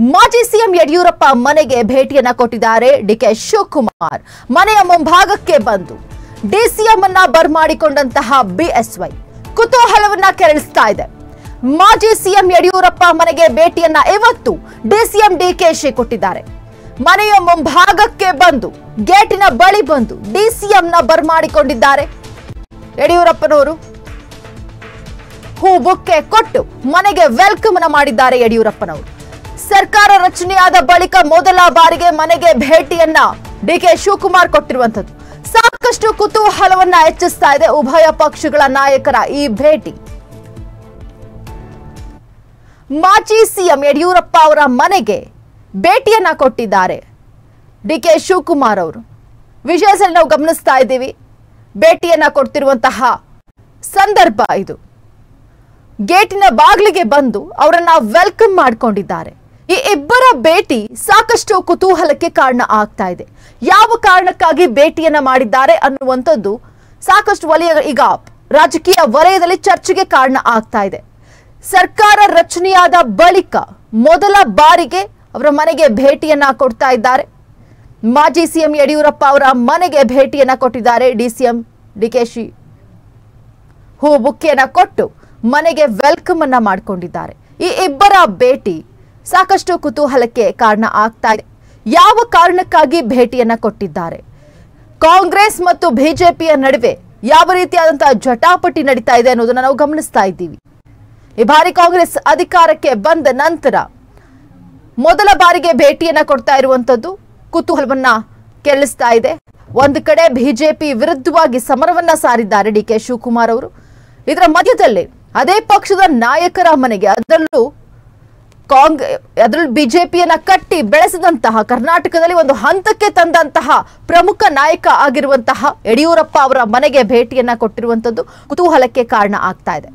ಮಾಜಿ ಸಿಎಂ ಯಡಿಯೂರಪ್ಪ ಮನೆಗೆ ಭೇಟಿಯನ್ನ ಕೊಟ್ಟಿದ್ದಾರೆ ಡಿಕೆ ಶಿವಕುಮಾರ್ ಮನೆಯ ಮುಂಭಾಗಕ್ಕೆ ಬಂದು ಡಿಸಿಎಂ ಅನ್ನ ಬರ್ಮಾಡಿಕೊಂಡಂತಹ ಬಿಎಸ್ವೈ ಕುತೂಹಲವನ್ನ ಕೆರಳಿಸ್ತಾ ಇದೆ ಮಾಜಿ ಸಿಎಂ ಯಡಿಯೂರಪ್ಪ ಮನೆಗೆ ಭೇಟಿಯನ್ನ ಇವತ್ತು ಡಿಸಿಎಂ ಡಿಕೆಶಿ ಕೊಟ್ಟಿದ್ದಾರೆ ಮನೆಯ ಮುಂಭಾಗಕ್ಕೆ ಬಂದು ಗೇಟಿನ ಬಳಿ ಬಂದು ಡಿಸಿಎಂನ ಬರ್ಮಾಡಿಕೊಂಡಿದ್ದಾರೆ ಯಡಿಯೂರಪ್ಪನವರು ಹೂ ಬುಕ್ಕೆ ಕೊಟ್ಟು ಮನೆಗೆ ವೆಲ್ಕಮ್ ಅನ್ನ ಮಾಡಿದ್ದಾರೆ ಯಡಿಯೂರಪ್ಪನವರು ಸರ್ಕಾರ ರಚನೆಯಾದ ಬಳಿಕ ಮೊದಲ ಬಾರಿಗೆ ಮನೆಗೆ ಭೇಟಿಯನ್ನ ಡಿಕೆ ಶಿವಕುಮಾರ್ ಕೊಟ್ಟಿರುವಂತದ್ದು ಸಾಕಷ್ಟು ಕುತೂಹಲವನ್ನ ಹೆಚ್ಚಿಸ್ತಾ ಇದೆ ಉಭಯ ಪಕ್ಷಗಳ ನಾಯಕರ ಈ ಭೇಟಿ ಮಾಜಿ ಸಿಎಂ ಯಡಿಯೂರಪ್ಪ ಅವರ ಮನೆಗೆ ಭೇಟಿಯನ್ನ ಕೊಟ್ಟಿದ್ದಾರೆ ಡಿಕೆ ಶಿವಕುಮಾರ್ ಅವರು ವಿಷಯದಲ್ಲಿ ನಾವು ಗಮನಿಸ್ತಾ ಇದ್ದೀವಿ ಭೇಟಿಯನ್ನ ಕೊಡ್ತಿರುವಂತಹ ಸಂದರ್ಭ ಇದು ಗೇಟಿನ ಬಾಗಿಲಿಗೆ ಬಂದು ಅವರನ್ನ ವೆಲ್ಕಮ್ ಮಾಡ್ಕೊಂಡಿದ್ದಾರೆ ಈ ಇಬ್ಬರ ಭೇಟಿ ಸಾಕಷ್ಟು ಕುತೂಹಲಕ್ಕೆ ಕಾರಣ ಆಗ್ತಾ ಇದೆ ಯಾವ ಕಾರಣಕ್ಕಾಗಿ ಭೇಟಿಯನ್ನ ಮಾಡಿದ್ದಾರೆ ಅನ್ನುವಂಥದ್ದು ಸಾಕಷ್ಟು ವಲಯ ಈಗ ರಾಜಕೀಯ ವಲಯದಲ್ಲಿ ಚರ್ಚೆಗೆ ಕಾರಣ ಆಗ್ತಾ ಇದೆ ಸರ್ಕಾರ ರಚನೆಯಾದ ಬಳಿಕ ಮೊದಲ ಬಾರಿಗೆ ಅವರ ಮನೆಗೆ ಭೇಟಿಯನ್ನ ಕೊಡ್ತಾ ಇದ್ದಾರೆ ಮಾಜಿ ಸಿಎಂ ಯಡಿಯೂರಪ್ಪ ಅವರ ಮನೆಗೆ ಭೇಟಿಯನ್ನ ಕೊಟ್ಟಿದ್ದಾರೆ ಡಿಸಿಎಂ ಡಿಕೆಶಿ ಹೂ ಬುಕ್ಕಿಯನ್ನ ಕೊಟ್ಟು ಮನೆಗೆ ವೆಲ್ಕಮ್ ಅನ್ನ ಮಾಡಿಕೊಂಡಿದ್ದಾರೆ ಈ ಇಬ್ಬರ ಭೇಟಿ ಸಾಕಷ್ಟು ಕುತೂಹಲಕ್ಕೆ ಕಾರಣ ಆಗ್ತಾ ಇದೆ ಯಾವ ಕಾರಣಕ್ಕಾಗಿ ಭೇಟಿಯನ್ನ ಕೊಟ್ಟಿದ್ದಾರೆ ಕಾಂಗ್ರೆಸ್ ಮತ್ತು ಬಿಜೆಪಿಯ ನಡುವೆ ಯಾವ ರೀತಿಯಾದಂತಹ ಜಟಾಪಟಿ ನಡೀತಾ ಇದೆ ಅನ್ನೋದನ್ನ ನಾವು ಗಮನಿಸ್ತಾ ಇದ್ದೀವಿ ಈ ಬಾರಿ ಕಾಂಗ್ರೆಸ್ ಅಧಿಕಾರಕ್ಕೆ ಬಂದ ನಂತರ ಮೊದಲ ಬಾರಿಗೆ ಭೇಟಿಯನ್ನ ಕೊಡ್ತಾ ಇರುವಂತದ್ದು ಕುತೂಹಲವನ್ನ ಕೆರಳಿಸ್ತಾ ಇದೆ ಒಂದು ಕಡೆ ಬಿಜೆಪಿ ವಿರುದ್ಧವಾಗಿ ಸಮರವನ್ನ ಸಾರಿದ್ದಾರೆ ಡಿ ಕೆ ಶಿವಕುಮಾರ್ ಅವರು ಇದರ ಮಧ್ಯದಲ್ಲಿ ಅದೇ ಪಕ್ಷದ ನಾಯಕರ ಮನೆಗೆ ಅದರಲ್ಲೂ ಕಾಂಗ್ ಅದರಲ್ಲೂ ಬಿಜೆಪಿಯನ್ನ ಕಟ್ಟಿ ಬೆಳೆಸಿದಂತಹ ಕರ್ನಾಟಕದಲ್ಲಿ ಒಂದು ಹಂತಕ್ಕೆ ತಂದಂತಹ ಪ್ರಮುಖ ನಾಯಕ ಆಗಿರುವಂತಹ ಯಡಿಯೂರಪ್ಪ ಅವರ ಮನೆಗೆ ಭೇಟಿಯನ್ನ ಕೊಟ್ಟಿರುವಂತದ್ದು ಕುತೂಹಲಕ್ಕೆ ಕಾರಣ ಆಗ್ತಾ ಇದೆ